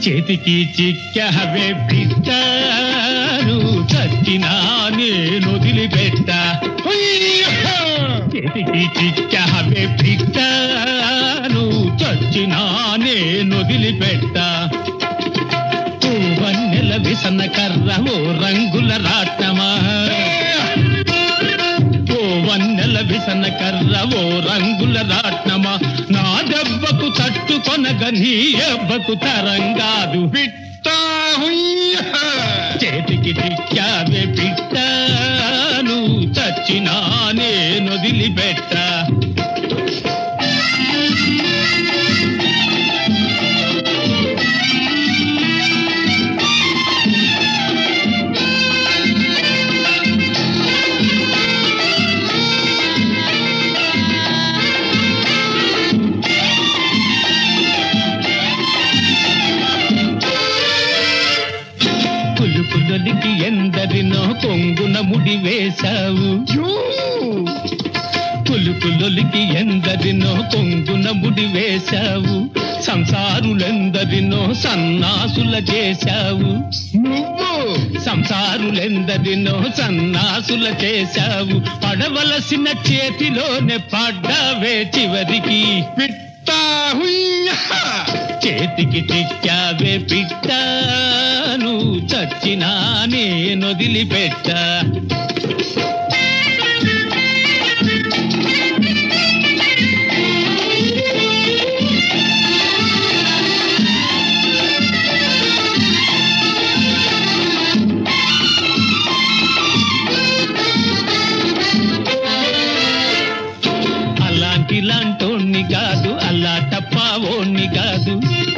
చేతికి చిక్కవే బిడ్డను చచ్చినా నేను వదిలిపెట్ట చేతికి చిక్కవే బిడ్డను చచ్చినా నేను వదిలిపెట్ట వన్నెల విసన కర్ర ఓ రంగుల రాట్నమా ఓ వన్నెల విసన కర్ర ఓ రంగుల రాట్నమా నా దెబ్బకు తట్టుకొనగ నీ ఎవ్వకు తరంగాదు పిట్టా హుయ్య చేతికి చిక్కావే పిట్టను చచ్చినా నేను వదిలిపెట్ట పులుపులొలికి ఎందరినో కొంగున ముడి వేశావు యూ పులుపులొలికి ఎందరినో కొంగున ముడి వేశావు సంసారులెందరినో సన్నాసుల చేశావు నువ్వు సంసారులెందరినో సన్నాసుల చేశావు పడవలసిన చేతిలోనే పడ్డావే చివరికి పిట్టా హుయ్య చేతికి చిక్కావే పిట్టాను చచ్చినా నేను వదిలిపెట్ట అలాంటి లాంటోణ్ణి కాదు అలా టప్పావోణ్ణి కాదు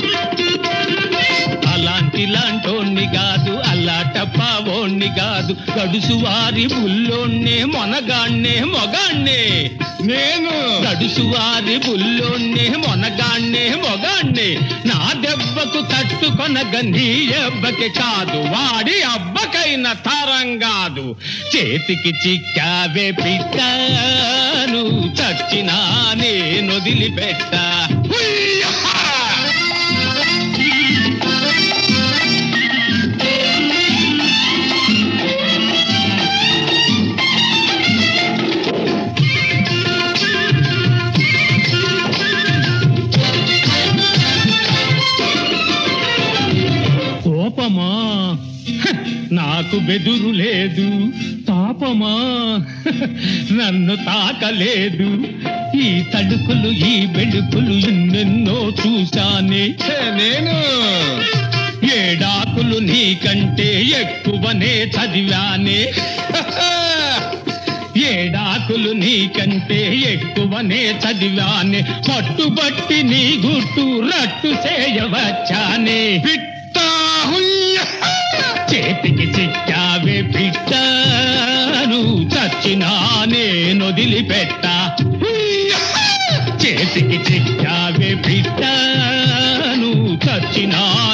అలాంటి లాంటోణ్ణి కాదు అలా టప్పావోణ్ణి కాదు గడుసు వారి బుల్లోన్నే మొనగాన్నే మొగాన్నే నేను గడుసు వారి బుల్లోన్నే మొనగాన్నే మొగాన్నే నా దెబ్బకు తట్టుకొనగ నీ అబ్బకి కాదు వాడి అబ్బకైన తరం కాదు చేతికి చిక్కావే పిట్టాను చచ్చినా నేను వదిలిపెట్ట హుయ్య కోపమా హ, నాకు బెదురు లేదు తాపమా హ, నన్ను తాకలేదు ఈ తడుకులు ఈ బెడుకులు ఎన్నెన్నో చూశానే ఛే, నేను ఏడాకులు నీకంటే ఎక్కువనే చదివానే ఏడాకులు నీకంటే ఎక్కువనే చదివానే పట్టుబట్టి నీ గుట్టు రట్టు చేయవచ్చానే పిట్టా హుయ్య చేతికి చిక్కావే పిట్టను చచ్చినా నేను వదిలిపెట్ట చేతికి చిక్కావే పిట్టను చచ్చినా